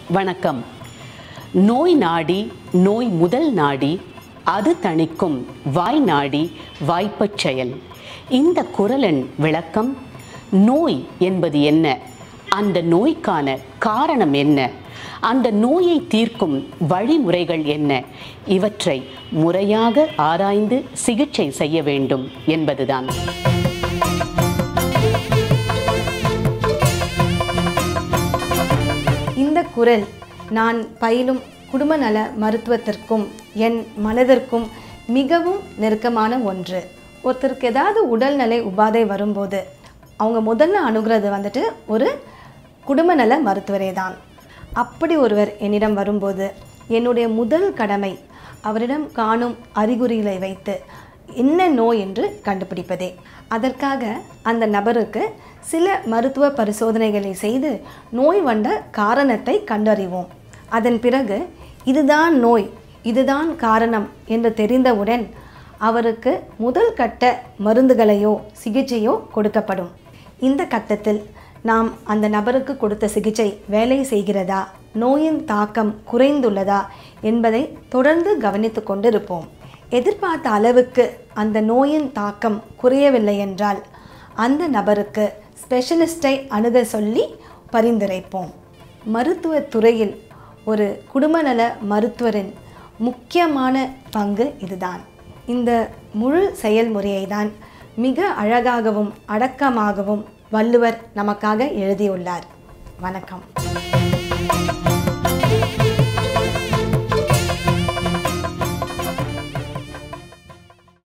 வணக்கம் நோய் நாடி நோய் முதல் நாடி அது தணிக்கும் வாய் நாடி வாய்ப்பச் செயல் இந்த குரலின் விளக்கம் நோய் என்பது என்ன அந்த நோய்க்கான காரணம் என்ன அந்த நோயை தீர்க்கும் வழிமுறைகள் என்ன இவற்றை முறையாக ஆராய்ந்து சிகிச்சை செய்ய வேண்டும் என்பதுதான் இந்த குரல் நான் பயிலும் குடும்ப நல மருத்துவத்திற்கும் என் மனதிற்கும் மிகவும் நெருக்கமான ஒன்று ஒருத்தருக்கு ஏதாவது உடல்நிலை உபாதை வரும்போது அவங்க முதல்ல அணுகிறது வந்துட்டு ஒரு குடும்ப நல மருத்துவரே தான் அப்படி ஒருவர் என்னிடம் வரும்போது என்னுடைய முதல் கடமை அவரிடம் காணும் அறிகுறிகளை வைத்து என்ன நோய் என்று கண்டுபிடிப்பதே அதற்காக அந்த நபருக்கு சில மருத்துவ பரிசோதனைகளை செய்து நோய் வந்த காரணத்தை கண்டறிவோம் அதன் பிறகு இதுதான் நோய் இதுதான் காரணம் என்று தெரிந்தவுடன் அவருக்கு முதல் கட்ட மருந்துகளையோ சிகிச்சையோ கொடுக்கப்படும் இந்த கட்டத்தில் நாம் அந்த நபருக்கு கொடுத்த சிகிச்சை வேலை செய்கிறதா நோயின் தாக்கம் குறைந்துள்ளதா என்பதை தொடர்ந்து கவனித்து கொண்டிருப்போம் எதிர்பார்த்த அளவுக்கு அந்த நோயின் தாக்கம் குறையவில்லை என்றால் அந்த நபருக்கு ஸ்பெஷலிஸ்டை அணுக சொல்லி பரிந்துரைப்போம் மருத்துவத் துறையில் ஒரு குடும்பநல மருத்துவரின் முக்கியமான பங்கு இதுதான் இந்த முழு செயல்முறையை தான் மிக அழகாகவும் அடக்கமாகவும் வள்ளுவர் நமக்காக எழுதியுள்ளார் வணக்கம்